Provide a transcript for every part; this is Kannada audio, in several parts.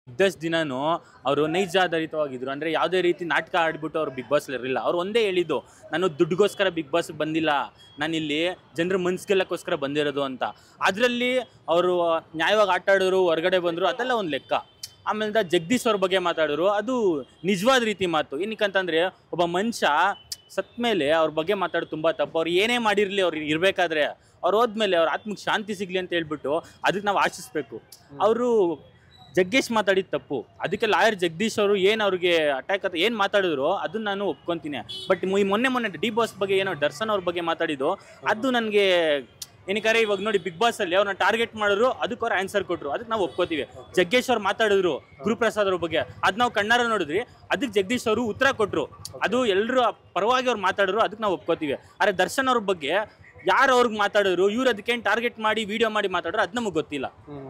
ಇದ್ದಷ್ಟು ದಿನನೂ ಅವರು ನೈಜಾಧಾರಿತವಾಗಿದ್ರು ಅಂದರೆ ಯಾವುದೇ ರೀತಿ ನಾಟಕ ಆಡ್ಬಿಟ್ಟು ಅವ್ರು ಬಿಗ್ ಬಾಸ್ ಇರಲಿಲ್ಲ ಅವ್ರು ಒಂದೇ ಹೇಳಿದ್ದು ನಾನು ದುಡ್ಡುಗೋಸ್ಕರ ಬಿಗ್ ಬಾಸ್ ಬಂದಿಲ್ಲ ನಾನಿಲ್ಲಿ ಜನರ ಮನ್ಸಿಗೆಲ್ಲಕ್ಕೋಸ್ಕರ ಬಂದಿರೋದು ಅಂತ ಅದರಲ್ಲಿ ಅವರು ನ್ಯಾಯವಾಗಿ ಆಟ ಆಡೋರು ಹೊರಗಡೆ ಬಂದರು ಅದೆಲ್ಲ ಒಂದು ಲೆಕ್ಕ ಆಮೇಲೆ ಜಗದೀಶ್ ಅವ್ರ ಬಗ್ಗೆ ಮಾತಾಡಿದ್ರು ಅದು ನಿಜವಾದ ರೀತಿ ಮಾತು ಏನಕ್ಕಂತಂದರೆ ಒಬ್ಬ ಮನುಷ್ಯ ಸತ್ ಮೇಲೆ ಅವ್ರ ಬಗ್ಗೆ ಮಾತಾಡೋದು ತುಂಬ ತಪ್ಪು ಅವ್ರು ಏನೇ ಮಾಡಿರಲಿ ಅವ್ರು ಇರಬೇಕಾದ್ರೆ ಅವ್ರು ಹೋದ್ಮೇಲೆ ಅವ್ರ ಆತ್ಮಕ್ಕೆ ಶಾಂತಿ ಸಿಗಲಿ ಅಂತ ಹೇಳ್ಬಿಟ್ಟು ಅದಕ್ಕೆ ನಾವು ಆಶಿಸ್ಬೇಕು ಅವರು ಜಗ್ಗೇಶ್ ಮಾತಾಡಿದ ತಪ್ಪು ಅದಕ್ಕೆ ಲಾಯರ್ ಜಗದೀಶ್ ಅವರು ಏನು ಅವ್ರಿಗೆ ಅಟ್ಯಾಕ್ ಅಂತ ಏನು ಮಾತಾಡಿದ್ರು ಅದನ್ನ ನಾನು ಒಪ್ಕೊಂತೀನಿ ಬಟ್ ಮೊನ್ನೆ ಮೊನ್ನೆ ಡಿ ಬಾಸ್ ಬಗ್ಗೆ ಏನೋ ದರ್ಶನ್ ಅವ್ರ ಬಗ್ಗೆ ಮಾತಾಡಿದ್ದು ಅದು ನನಗೆ ಏನಕ್ಕಾರೆ ಇವಾಗ ನೋಡಿ ಬಿಗ್ ಬಾಸ್ ಅಲ್ಲಿ ಅವ್ರನ್ನ ಟಾರ್ಗೆಟ್ ಮಾಡಿದ್ರು ಅದಕ್ಕೆ ಅವ್ರು ಆನ್ಸರ್ ಕೊಟ್ರು ಅದಕ್ಕೆ ನಾವು ಒಪ್ಕೋತೀವಿ ಜಗ್ಗೇಶ್ ಅವ್ರು ಮಾತಾಡಿದ್ರು ಗುರುಪ್ರಸಾದ್ ಅವ್ರ ಬಗ್ಗೆ ಅದ್ ನಾವು ಕಣ್ಣಾರ ನೋಡಿದ್ರಿ ಅದಕ್ಕೆ ಜಗದೀಶ್ ಅವರು ಉತ್ತರ ಕೊಟ್ರು ಅದು ಎಲ್ಲರೂ ಪರವಾಗಿ ಅವ್ರು ಮಾತಾಡಿದ್ರು ಅದಕ್ಕೆ ನಾವು ಒಪ್ಕೋತೀವಿ ಆದ್ರೆ ದರ್ಶನ್ ಅವ್ರ ಬಗ್ಗೆ ಯಾರು ಅವ್ರಿಗೆ ಮಾತಾಡಿದ್ರು ಇವ್ರು ಅದಕ್ಕೇನು ಟಾರ್ಗೆಟ್ ಮಾಡಿ ವಿಡಿಯೋ ಮಾಡಿ ಮಾತಾಡಿದ್ರು ಅದು ನಮಗೆ ಗೊತ್ತಿಲ್ಲ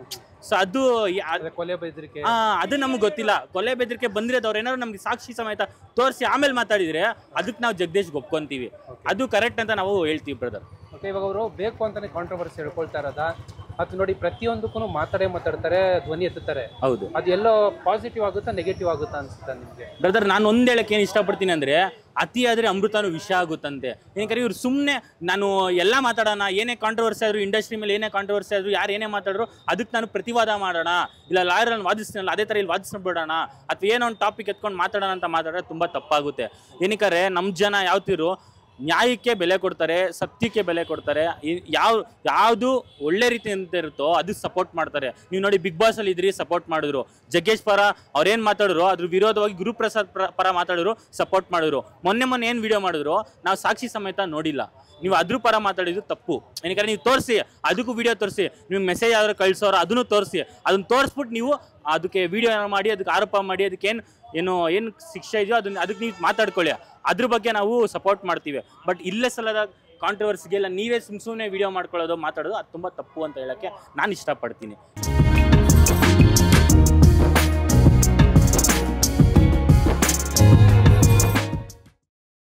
ಸೊ ಅದು ಯಾ- ಅದೇ ಕೊಲೆ ಬೆದರಿಕೆ ಆ, ಅದು ನಮ್ಗೆ ಗೊತ್ತಿಲ್ಲ ಕೊಲೆ ಬೆದರಿಕೆ ಬಂದಿರೋದು ಅವ್ರು ಏನಾದ್ರು ನಮ್ಗೆ ಸಾಕ್ಷಿ ಸಮೇತ ತೋರಿಸಿ ಆಮೇಲೆ ಮಾತಾಡಿದ್ರೆ ಅದಕ್ಕೆ ನಾವು ಜಗದೀಶ್ ಒಪ್ಕೊಂತೀವಿ ಅದು ಕರೆಕ್ಟ್ ಅಂತ ನಾವು ಹೇಳ್ತೀವಿ ಬ್ರದರ್ ಓಕೆ ಇವಾಗ ಅವರು ಬೇಕು ಅಂತಾನೆ ಕಾಂಟ್ರವರ್ಸಿ ಹೇಳ್ಕೊಳ್ತಾ ಇರೋದ ಅದು ನೋಡಿ ಪ್ರತಿಯೊಂದಕ್ಕೂ ಮಾತಾಡೇ ಮಾತಾಡ್ತಾರೆ ಧ್ವನಿ ಎತ್ತುತ್ತಾರೆ ಹೌದು ಅದು ಎಲ್ಲೋ ಪಾಸಿಟಿವ್ ಆಗುತ್ತಾ ನೆಗೆಟಿವ್ ಆಗುತ್ತಾ ಅನ್ಸುತ್ತಾ ನಿಮಗೆ ಬ್ರದರ್ ನಾನು ಒಂದ್ ಹೇಳಕ್ಕೆ ಏನು ಇಷ್ಟಪಡ್ತೀನಿ ಅಂದ್ರೆ ಅತಿ ಆದ್ರೆ ಅಮೃತನೂ ವಿಷ ಆಗುತ್ತಂತೆ ಏನಕ್ಕೆ ಇವ್ರು ಸುಮ್ಮನೆ ನಾನು ಎಲ್ಲ ಮಾತಾಡೋಣ ಏನೇ ಕಾಂಟ್ರವರ್ಸಿ ಆದ್ರು ಇಂಡಸ್ಟ್ರಿ ಮೇಲೆ ಏನೇ ಕಾಂಟ್ರವರ್ಸಿ ಆದ್ರು ಯಾರು ಏನೇ ಮಾತಾಡ್ರು ಅದಕ್ಕೆ ನಾನು ಪ್ರತಿವಾದ ಮಾಡೋಣ ಇಲ್ಲ ಲಾಯರ್ ವಾದಿಸ್ತೀನಲ್ಲ ಅದೇ ಥರ ಇಲ್ಲಿ ವಾದಿಸ್ಬಿಡೋಣ ಅಥವಾ ಏನೋ ಒಂದು ಟಾಪಿಕ್ ಎತ್ಕೊಂಡು ಮಾತಾಡೋಣ ಅಂತ ಮಾತಾಡೋದು ತುಂಬ ತಪ್ಪಾಗುತ್ತೆ ಏನಕ್ಕಾರೆ ನಮ್ಮ ಜನ ಯಾವತ್ತಿರು ನ್ಯಾಯಕ್ಕೆ ಬೆಲೆ ಕೊಡ್ತಾರೆ ಸತ್ಯಕ್ಕೆ ಬೆಲೆ ಕೊಡ್ತಾರೆ ಇ- ಯಾವ ಯಾವುದು ಒಳ್ಳೆ ರೀತಿಯಿಂದ ಇರುತ್ತೋ ಅದಕ್ಕೆ ಸಪೋರ್ಟ್ ಮಾಡ್ತಾರೆ ನೀವು ನೋಡಿ ಬಿಗ್ ಬಾಸ್ ಅಲ್ಲಿ ಇದ್ರಿ ಸಪೋರ್ಟ್ ಮಾಡಿದ್ರು ಜಗ್ಗೇಶ್ ಪರ ಅವ್ರೇನ್ ಮಾತಾಡಿದ್ರು ಅದ್ರ ವಿರೋಧವಾಗಿ ಗುರುಪ್ರಸಾದ್ ಪ್ರ- ಪರ ಮಾತಾಡಿದ್ರು ಸಪೋರ್ಟ್ ಮಾಡಿದ್ರು ಮೊನ್ನೆ ಮೊನ್ನೆ ಏನು ವಿಡಿಯೋ ಮಾಡಿದ್ರು ನಾವು ಸಾಕ್ಷಿ ಸಮೇತ ನೋಡಿಲ್ಲ ನೀವು ಅದ್ರ ಪರ ಮಾತಾಡಿದ್ದು ತಪ್ಪು ಏನಕ್ಕೆ ನೀವು ತೋರಿಸಿ ಅದಕ್ಕೂ ವಿಡಿಯೋ ತೋರಿಸಿ ನೀವು ಮೆಸೇಜ್ ಆದ್ರೂ ಕಳ್ಸೋರು ಅದನ್ನು ತೋರಿಸಿ ಅದನ್ನ ತೋರಿಸ್ಬಿಟ್ಟು ನೀವು ಅದಕ್ಕೆ ವಿಡಿಯೋ ಮಾಡಿ ಅದಕ್ಕೆ ಆರೋಪ ಮಾಡಿ ಅದಕ್ಕೆ ಏನು ಏನು ಏನು ಶಿಕ್ಷೆ ಇದೆಯೋ ಅದನ್ನ ಅದಕ್ಕೆ ನೀವು ಮಾತಾಡ್ಕೊಳ್ಳಿ ಅದ್ರ ಬಗ್ಗೆ ನಾವು ಸಪೋರ್ಟ್ ಮಾಡ್ತೀವಿ ಬಟ್ ಇಲ್ಲೇ ಸಲದ ಕಾಂಟ್ರವರ್ಸಿಗೆಲ್ಲ ನೀವೇ ಸುಮ್ ಸುಮ್ಮನೆ ವಿಡಿಯೋ ಮಾಡ್ಕೊಳ್ಳೋದು ಮಾತಾಡೋದು ಅದು ತುಂಬ ತಪ್ಪು ಅಂತ ಹೇಳಕ್ಕೆ ನಾನು ಇಷ್ಟಪಡ್ತೀನಿ